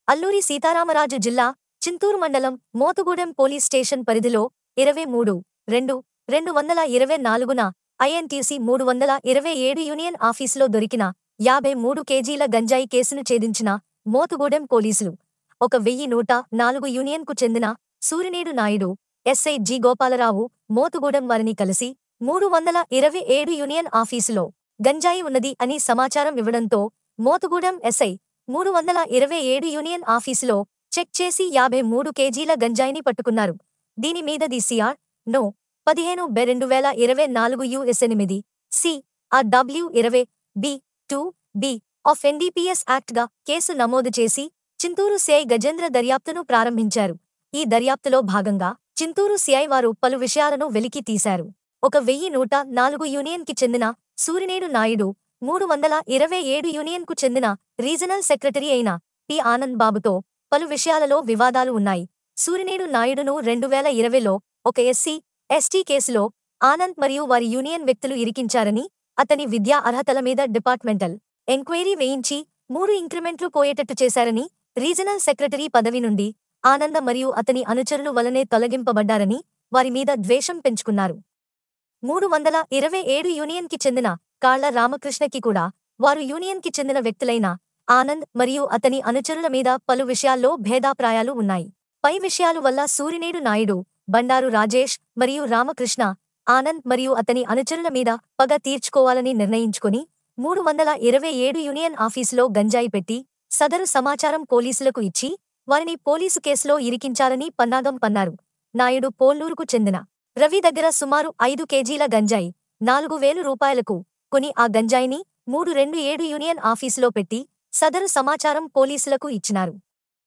అల్లూరి సీతారామరాజు జిల్లా చింతూరు మండలం Motugudem police station పరిధిలో ఇరవై మూడు రెండు రెండు వందల ఇరవై నాలుగున ఐఎన్టీసీ మూడు వందల ఇరవై ఏడు యూనియన్ ఆఫీసులో దొరికిన యాభై మూడు కేజీల గంజాయి కేసును ఛేదించిన మోతుగూడెం పోలీసులు ఒక వెయ్యి నూట నాలుగు యూనియన్కు చెందిన సూరినేడు నాయుడు ఎస్ఐ జి గోపాలరావు మోతుగూడెం వారిని కలిసి మూడు వందల ఇరవై ఏడు యూనియన్ ఆఫీసులో గంజాయి ఉన్నది అని సమాచారం ఇవ్వడంతో మోతుగూడెం ఎస్ఐ మూడు వందల ఇరవై ఏడు యూనియన్ ఆఫీసులో చెక్ చేసి యాభై మూడు కేజీల గంజాయిని పట్టుకున్నారు దీని మీద డిసిఆర్ నో పదిహేను బె రెండు వేల ఇరవై నాలుగు యుఎస్ ఎనిమిది సి ఆ డబ్ల్యూ ఇరవై B two B of NDPS యాక్ట్గా కేసు నమోదు చేసి చింతూరు సిఐ గజేంద్ర దర్యాప్తును ప్రారంభించారు ఈ దర్యాప్తులో భాగంగా చింతూరు సిఐ వారు పలు విషయాలను వెలికి తీశారు ఒక వెయ్యి నూట నాలుగు యూనియన్కి చెందిన సూరినేడు నాయుడు మూడు వందల ఇరవై ఏడు యూనియన్కు చెందిన రీజనల్ సెక్రటరీ అయిన పి ఆనంద్ బాబుతో పలు విషయాలలో వివాదాలు ఉన్నాయి సూరినేడు నాయుడును రెండు వేల ఇరవైలో ఒక ఎస్సీ ఎస్టీ కేసులో ఆనంద్ మరియు వారి యూనియన్ వ్యక్తులు ఇరికించారని అతని విద్యా అర్హతల మీద డిపార్ట్మెంటల్ ఎంక్వైరీ వేయించి మూడు ఇంక్రిమెంట్లు పోయేటట్టు చేశారని రీజనల్ సెక్రటరీ పదవి నుండి ఆనంద మరియు అతని అనుచరులు వలనే తొలగింపబడ్డారని వారి మీద ద్వేషం పెంచుకున్నారు మూడు వందల ఇరవై ఏడు యూనియన్కి చెందిన కాళ్ల రామకృష్ణకి కూడా వారు యూనియన్కి చెందిన వ్యక్తులైన ఆనంద్ మరియు అతని అనుచరుల మీద పలు విషయాల్లో భేదాప్రాయాలు ఉన్నాయి పై విషయాలు వల్ల సూరినేడు నాయుడు బండారు రాజేష్ మరియు రామకృష్ణ ఆనంద్ మరియు అతని అనుచరుల మీద పగ తీర్చుకోవాలని నిర్ణయించుకుని మూడు వందల ఇరవై ఏడు యూనియన్ ఆఫీసులో గంజాయి పెట్టి సదరు సమాచారం పోలీసులకు ఇచ్చి వారిని పోలీసు కేసులో ఇరికించాలని పన్నాగం పన్నారు నాయుడు పోల్లూరుకు చెందిన రవి దగ్గర సుమారు ఐదు కేజీల గంజాయి నాలుగు వేలు రూపాయలకు కొని ఆ గంజాయిని మూడు రెండు ఏడు యూనియన్ ఆఫీసులో పెట్టి సదరు సమాచారం పోలీసులకు ఇచ్చినారు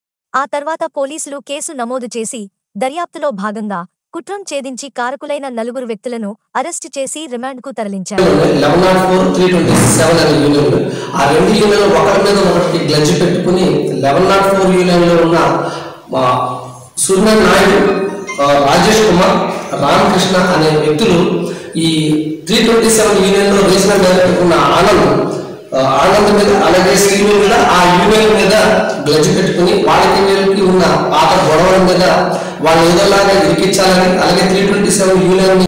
ఆ తర్వాత పోలీసులు కేసు నమోదు చేసి దర్యాప్తులో భాగంగా కుట్రం ఛేదించి కారకులైన నలుగురు వ్యక్తులను అరెస్టు చేసి రిమాండ్కు తరలించారు eleven naught four three twenty seven అనే యూనియన్ ఆ రెండు యూనియన్ ఒకరి మీద ఒకరికి గ్లజ్ పెట్టుకుని లెవెన్ నాట్ ఫోర్ యూనియన్ లో ఉన్న మా సూర్యనారాయణ నాయుడు ఆ, రాజేష్ కుమార్ రామకృష్ణ అనే వ్యక్తులు ఈ త్రీ ట్వంటీ సెవెన్ యూనియన్ లో రీజనల్ డైరెక్టర్ ఉన్న ఆనంద్ ఆ, ఆనంద్ మీద అలాగే శ్రీను మీద ఆ యూనియన్ మీద గ్లజ్ పెట్టుకుని వాళ్ళకి వీళ్ళకి ఉన్న పాత గొడవల మీద వాళ్ళు ఏదోలాగా ఇరికించాలని అలాగే త్రీ ట్వంటీ సెవెన్ యూనియన్ ని